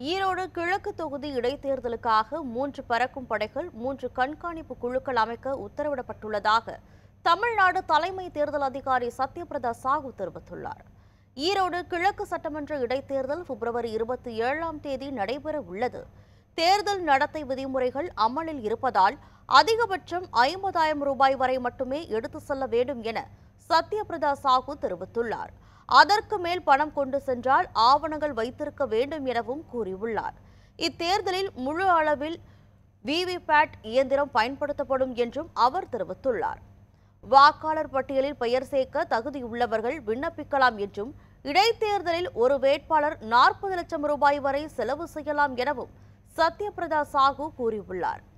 ஈரோடு கிழக்கு தொகுதி இடைத்தேர்தலுக்காக மூன்று பறக்கும் படைகள் மூன்று கண்காணிப்பு குழுக்கள் அமைக்க உத்தரவிடப்பட்டுள்ளதாக தமிழ்நாடு தலைமை தேர்தல் அதிகாரி சத்யபிரதா சாஹூ தெரிவித்துள்ளார் ஈரோடு கிழக்கு சட்டமன்ற இடைத்தேர்தல் பிப்ரவரி இருபத்தி ஏழாம் தேதி நடைபெற உள்ளது தேர்தல் நடத்தை விதிமுறைகள் அமலில் இருப்பதால் அதிகபட்சம் ஐம்பதாயிரம் ரூபாய் வரை மட்டுமே எடுத்து செல்ல வேண்டும் என சத்யபிரதா சாஹூ தெரிவித்துள்ளார் அதற்கு மேல் பணம் கொண்டு சென்றால் ஆவணங்கள் வைத்திருக்க வேண்டும் எனவும் கூறியுள்ளார் இத்தேர்தலில் முழு அளவில் விவிபேட் இயந்திரம் பயன்படுத்தப்படும் என்றும் அவர் தெரிவித்துள்ளார் வாக்காளர் பட்டியலில் பெயர் சேர்க்க தகுதியுள்ளவர்கள் விண்ணப்பிக்கலாம் என்றும் இடைத்தேர்தலில் ஒரு வேட்பாளர் நாற்பது லட்சம் ரூபாய் வரை செலவு செய்யலாம் எனவும் சத்யபிரதா சாஹூ கூறியுள்ளார்